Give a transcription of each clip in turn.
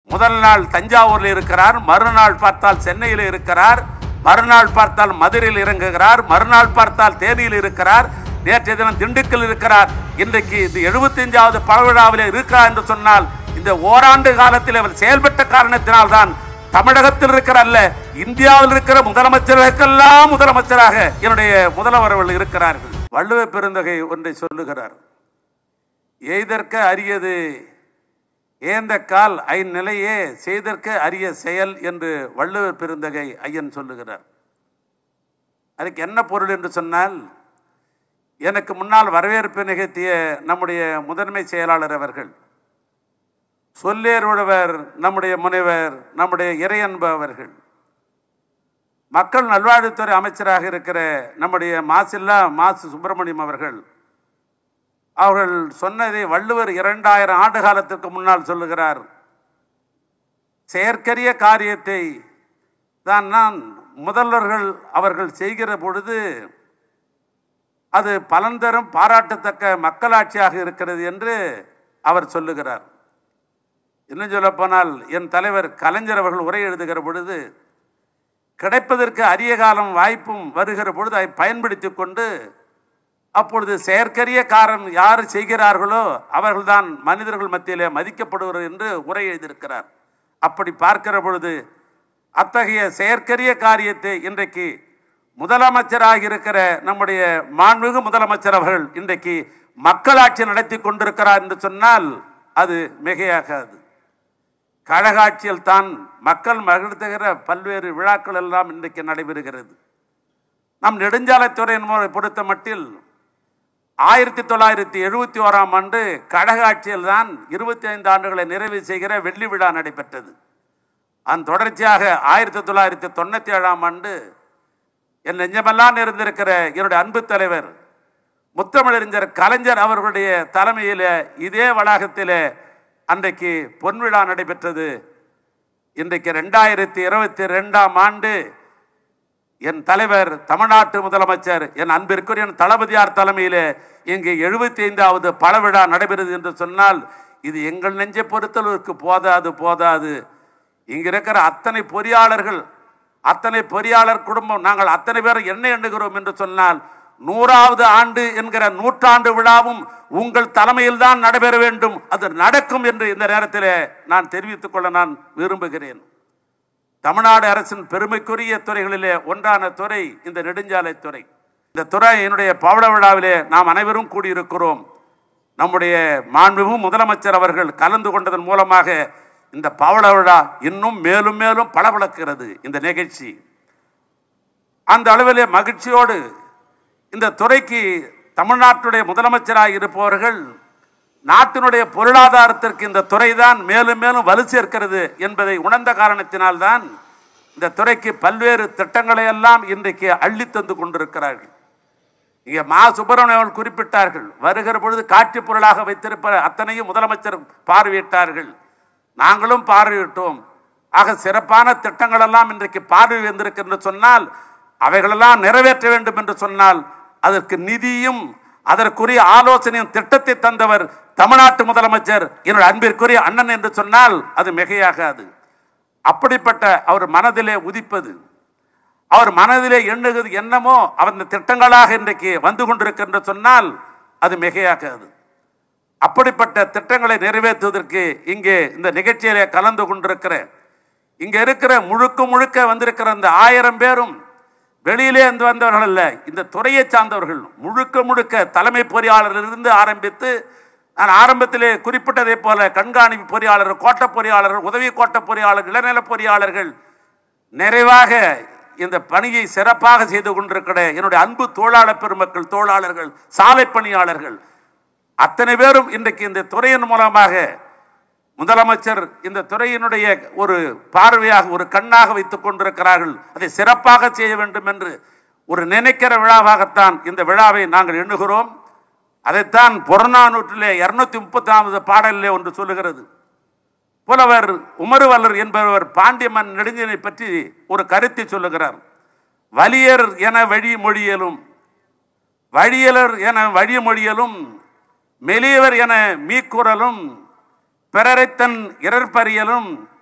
முதல் நாள் தஞ்சாவூரில் இருக்கிறார் மறுநாள் பார்த்தால் சென்னையில் இருக்கிறார் மறுநாள் பார்த்தால் மதுரையில் இறங்குகிறார் மறுநாள் பார்த்தால் தேனியில் இருக்கிறார் நேற்றைய தினம் திண்டுக்கல் இருக்கிறார் இன்றைக்கு இது எழுபத்தஞ்சாவது பழவிழாவில் இருக்கிறார் என்று சொன்னால் இந்த ஓராண்டு காலத்தில் அவர் செயல்பட்ட காரணத்தினால்தான் தமிழகத்தில் இருக்கிற அல்ல இந்தியாவில் இருக்கிற முதலமைச்சர்களுக்கெல்லாம் முதலமைச்சராக என்னுடைய முதல்வர்கள் இருக்கிறார்கள் வள்ளுவ பெருந்தகை ஒன்றை சொல்லுகிறார் எய்தற்க அரியது ஏந்த கால் ஐநிலையே செய்தற்க அரிய செயல் என்று வள்ளுவர் பெருந்தகை ஐயன் சொல்லுகிறார் அதுக்கு என்ன பொருள் என்று சொன்னால் எனக்கு முன்னால் வரவேற்பு நிகழ்த்திய நம்முடைய முதன்மை செயலாளர் அவர்கள் சொல்லேருடையவர் நம்முடைய முனைவர் நம்முடைய இறையன்பு அவர்கள் மக்கள் நல்வாழ்வுத்துறை அமைச்சராக இருக்கிற நம்முடைய மாசில்லா மாசு சுப்பிரமணியம் அவர்கள் அவர்கள் சொன்னதை வள்ளுவர் இரண்டாயிரம் ஆண்டு காலத்திற்கு முன்னால் சொல்லுகிறார் செயற்கரிய காரியத்தை தான் நான் முதல்வர்கள் அவர்கள் செய்கிற பொழுது அது பலன் தரும் பாராட்டத்தக்க மக்களாட்சியாக இருக்கிறது என்று அவர் சொல்லுகிறார் இன்னும் சொல்லப்போனால் என் தலைவர் கலைஞர் அவர்கள் உரை எழுதுகிற பொழுது கிடைப்பதற்கு அரிய காலம் வாய்ப்பும் வருகிற பொழுது அதை பயன்படுத்தி கொண்டு அப்பொழுது செயற்கரிய காரம் யார் செய்கிறார்களோ அவர்கள்தான் மனிதர்கள் மத்தியிலே மதிக்கப்படுவர் என்று உரை எழுதியிருக்கிறார் அப்படி பார்க்கிற பொழுது அத்தகைய செயற்கரிய காரியத்தை இன்றைக்கு முதலமைச்சராக இருக்கிற நம்முடைய மாண்புமிகு முதலமைச்சர் அவர்கள் இன்றைக்கு மக்களாட்சி நடத்தி கொண்டிருக்கிறார் என்று சொன்னால் அது மிகையாகாது கழகாட்சியில் தான் மக்கள் மகிழ்த்துகிற பல்வேறு விழாக்கள் எல்லாம் இன்றைக்கு நடைபெறுகிறது நம் நெடுஞ்சாலைத்துறையின் பொறுத்த மட்டில் ஆயிரத்தி தொள்ளாயிரத்தி எழுபத்தி ஓராம் ஆண்டு கழக ஆட்சியில் தான் இருபத்தி ஐந்து ஆண்டுகளை நிறைவு செய்கிற வெள்ளி விழா நடைபெற்றது அதன் தொடர்ச்சியாக ஆயிரத்தி தொள்ளாயிரத்தி தொண்ணூற்றி ஏழாம் ஆண்டு என் நெஞ்சமெல்லாம் இருந்திருக்கிற என்னுடைய அன்பு தலைவர் முத்தமிழறிஞர் கலைஞர் அவர்களுடைய தலைமையில் இதே வளாகத்தில் அன்றைக்கு பொன்விழா நடைபெற்றது இன்றைக்கு ரெண்டாயிரத்தி இருபத்தி ரெண்டாம் ஆண்டு என் தலைவர் தமிழ்நாட்டு முதலமைச்சர் என் அன்பிற்குரிய என் தளபதியார் தலைமையிலே இங்கு எழுபத்தி ஐந்தாவது பழவிழா நடைபெறுது என்று சொன்னால் இது எங்கள் நெஞ்சை பொறுத்தளவுக்கு போதாது போதாது இங்க இருக்கிற அத்தனை பொறியாளர்கள் அத்தனை பொறியாளர் குடும்பம் நாங்கள் அத்தனை பேர் என்ன எண்ணுகிறோம் என்று சொன்னால் நூறாவது ஆண்டு என்கிற நூற்றாண்டு விழாவும் உங்கள் தலைமையில் தான் நடைபெற வேண்டும் அது நடக்கும் என்று இந்த நேரத்தில் நான் தெரிவித்துக் கொள்ள நான் விரும்புகிறேன் தமிழ்நாடு அரசின் பெருமைக்குரிய துறைகளிலே ஒன்றான துறை இந்த நெடுஞ்சாலைத்துறை இந்த துறை என்னுடைய பவள விழாவிலே நாம் அனைவரும் கூடியிருக்கிறோம் நம்முடைய மாண்புமிகு முதலமைச்சர் அவர்கள் கலந்து கொண்டதன் மூலமாக இந்த பவள விழா இன்னும் மேலும் மேலும் பளபளக்கிறது இந்த நிகழ்ச்சி அந்த அளவிலே மகிழ்ச்சியோடு இந்த துறைக்கு தமிழ்நாட்டுடைய முதலமைச்சராக இருப்பவர்கள் நாட்டினுடைய பொருளாதாரத்திற்கு இந்த துறைதான் மேலும் மேலும் வலு சேர்க்கிறது என்பதை உணர்ந்த காரணத்தினால்தான் இந்த துறைக்கு பல்வேறு திட்டங்களை எல்லாம் இன்றைக்கு அள்ளி தந்து கொண்டிருக்கிறார்கள் இங்கே மா சுப்பிரமணியம் அவர்கள் குறிப்பிட்டார்கள் வருகிற பொழுது காட்சி பொருளாக வைத்திருப்ப அத்தனையும் முதலமைச்சர் பார்வையிட்டார்கள் நாங்களும் பார்வையிட்டோம் ஆக சிறப்பான திட்டங்கள் எல்லாம் இன்றைக்கு பார்வை வந்திருக்கு என்று சொன்னால் அவைகளெல்லாம் நிறைவேற்ற வேண்டும் என்று சொன்னால் அதற்கு நிதியும் அதற்குரிய ஆலோசனையும் திட்டத்தை தந்தவர் தமிழ்நாட்டு முதலமைச்சர் என்னோட அன்பிற்குரிய அண்ணன் என்று சொன்னால் அது மிகையாகாது அப்படிப்பட்ட அவர் மனதிலே உதிப்பது அவர் மனதிலே எண்ணுகிறது என்னமோ அந்த திட்டங்களாக இன்றைக்கு வந்து கொண்டிருக்கின்ற சொன்னால் அது மிகையாகாது அப்படிப்பட்ட திட்டங்களை நிறைவேற்றுவதற்கு இங்கே இந்த நிகழ்ச்சியிலே கலந்து கொண்டிருக்கிற இங்க இருக்கிற முழுக்க முழுக்க வந்திருக்கிற அந்த ஆயிரம் பேரும் வெளியிலே இருந்து வந்தவர்கள் அல்ல இந்த துறையை சார்ந்தவர்கள் முழுக்க முழுக்க தலைமை பொறியாளரிலிருந்து ஆரம்பித்து நான் ஆரம்பத்திலே குறிப்பிட்டதை போல கண்காணிப்பு பொறியாளர் கோட்ட பொறியாளர்கள் உதவி கோட்ட பொறியாளர்கள் இளநில பொறியாளர்கள் நிறைவாக இந்த பணியை சிறப்பாக செய்து கொண்டிருக்கிற என்னுடைய அன்பு தொழிலாளர் பெருமக்கள் தொழிலாளர்கள் சாலை பணியாளர்கள் அத்தனை பேரும் இன்றைக்கு இந்த துறையின் மூலமாக முதலமைச்சர் இந்த துறையினுடைய ஒரு பார்வையாக ஒரு கண்ணாக வைத்துக் கொண்டிருக்கிறார்கள் அதை சிறப்பாக செய்ய வேண்டும் என்று ஒரு நினைக்கிற விழாவாகத்தான் இந்த விழாவை நாங்கள் எண்ணுகிறோம் அதைத்தான் புறநானூற்றிலே இருநூத்தி முப்பத்தி நாலாவது பாடலிலே ஒன்று சொல்லுகிறது புலவர் உமருவல்லர் என்பவர் பாண்டியமன் நெடுஞ்சனை பற்றி ஒரு கருத்தை சொல்லுகிறார் வலியர் என வழி மொழியலும் வழியலர் என வழிமொழியலும் மெலியவர் என மீக்குறலும் பிறரைத்தன் இரற்பறியலும்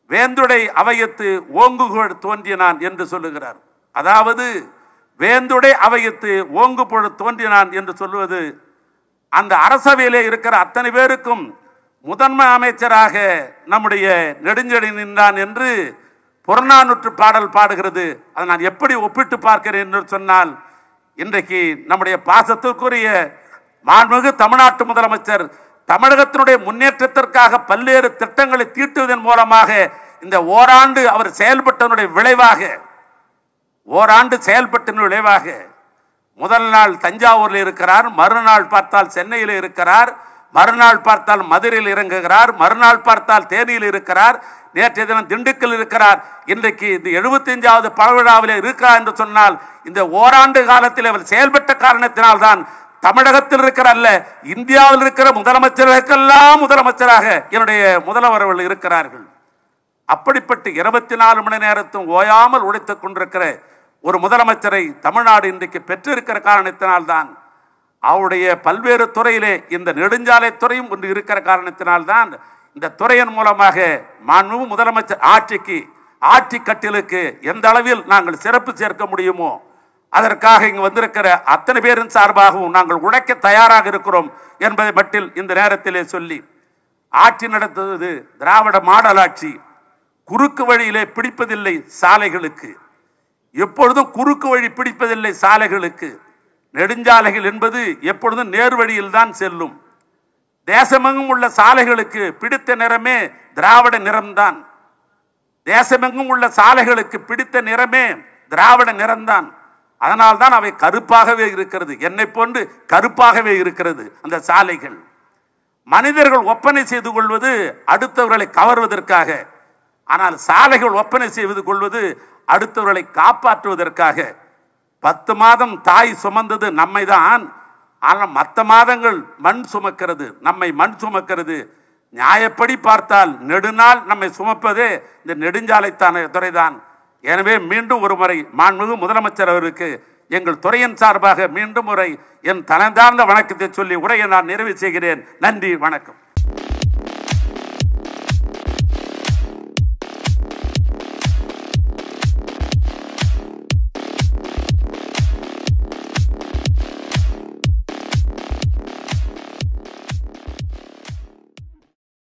வேந்துடை அவையத்து ஓங்குகோள் தோன்றினான் என்று சொல்லுகிறார் அதாவது வேந்துடை அவையத்து ஓங்குபொழு தோன்றினான் என்று சொல்லுவது அந்த அரசவையிலே இருக்கிற அத்தனை பேருக்கும் முதன்மை அமைச்சராக நம்முடைய நெடுஞ்செடி நின்றான் என்று புறநானூற்று பாடல் பாடுகிறது அதை நான் எப்படி ஒப்பிட்டு பார்க்கிறேன் என்று சொன்னால் இன்றைக்கு நம்முடைய பாசத்திற்குரிய மாண்புமிகு தமிழ்நாட்டு முதலமைச்சர் தமிழகத்தினுடைய முன்னேற்றத்திற்காக பல்வேறு திட்டங்களை தீட்டுவதன் மூலமாக இந்த ஓராண்டு அவர் செயல்பட்டதனுடைய விளைவாக ஓராண்டு செயல்பட்டதன் விளைவாக முதல் நாள் தஞ்சாவூரில் இருக்கிறார் மறுநாள் பார்த்தால் சென்னையில் இருக்கிறார் மறுநாள் பார்த்தால் மதுரையில் இறங்குகிறார் மறுநாள் பார்த்தால் தேனியில் இருக்கிறார் நேற்றைய தினம் திண்டுக்கல் இருக்கிறார் இன்றைக்கு இந்த எழுபத்தஞ்சாவது பழவிழாவில் இருக்கிறார் என்று சொன்னால் இந்த ஓராண்டு காலத்தில் அவர் செயல்பட்ட காரணத்தினால்தான் தமிழகத்தில் இருக்கிற அல்ல இந்தியாவில் இருக்கிற முதலமைச்சர்களுக்கெல்லாம் முதலமைச்சராக என்னுடைய முதல்வர்கள் இருக்கிறார்கள் அப்படிப்பட்ட இருபத்தி நாலு மணி நேரத்தும் ஓயாமல் உழைத்துக் கொண்டிருக்கிற ஒரு முதலமைச்சரை தமிழ்நாடு இன்றைக்கு பெற்றிருக்கிற காரணத்தினால்தான் அவருடைய பல்வேறு துறையிலே இந்த நெடுஞ்சாலை துறையும் ஒன்று இருக்கிற காரணத்தினால்தான் இந்த துறையின் மூலமாக மாண்பு முதலமைச்சர் ஆட்சிக்கு ஆட்சி கட்டிலுக்கு எந்த அளவில் நாங்கள் சிறப்பு சேர்க்க முடியுமோ அதற்காக இங்கு வந்திருக்கிற அத்தனை பேரின் சார்பாகவும் நாங்கள் உழைக்க தயாராக இருக்கிறோம் என்பதை மட்டில் இந்த நேரத்திலே சொல்லி ஆட்சி நடத்துவது திராவிட மாடல் ஆட்சி குறுக்கு வழியிலே பிடிப்பதில்லை சாலைகளுக்கு எப்பொழுதும் குறுக்கு வழி பிடிப்பதில்லை சாலைகளுக்கு நெடுஞ்சாலைகள் என்பது எப்பொழுதும் நேர் வழியில் தான் செல்லும் தேசமெங்கும் உள்ள சாலைகளுக்கு பிடித்த நிறமே திராவிட நிறம்தான் தேசமெங்கும் உள்ள சாலைகளுக்கு பிடித்த நிறமே திராவிட நிறம்தான் அதனால்தான் அவை கருப்பாகவே இருக்கிறது என்னை போன்று கருப்பாகவே இருக்கிறது அந்த சாலைகள் மனிதர்கள் ஒப்பனை செய்து கொள்வது அடுத்தவர்களை கவர்வதற்காக ஆனால் சாலைகள் ஒப்பனை செய்து கொள்வது அடுத்தவர்களை காப்பாற்றுவதற்காக பத்து மாதம் தாய் சுமந்தது நம்மை தான் ஆனால் மற்ற மாதங்கள் மண் சுமக்கிறது நம்மை மண் சுமக்கிறது நியாயப்படி பார்த்தால் நெடுநாள் நம்மை சுமப்பதே இந்த நெடுஞ்சாலைத்தான துறைதான் எனவே மீண்டும் ஒரு முறை மாண்புமிகு முதலமைச்சர் அவருக்கு எங்கள் துறையின் சார்பாக மீண்டும் முறை என் தனந்தார்ந்த வணக்கத்தை சொல்லி உரையை நான் நிறைவு செய்கிறேன் நன்றி வணக்கம்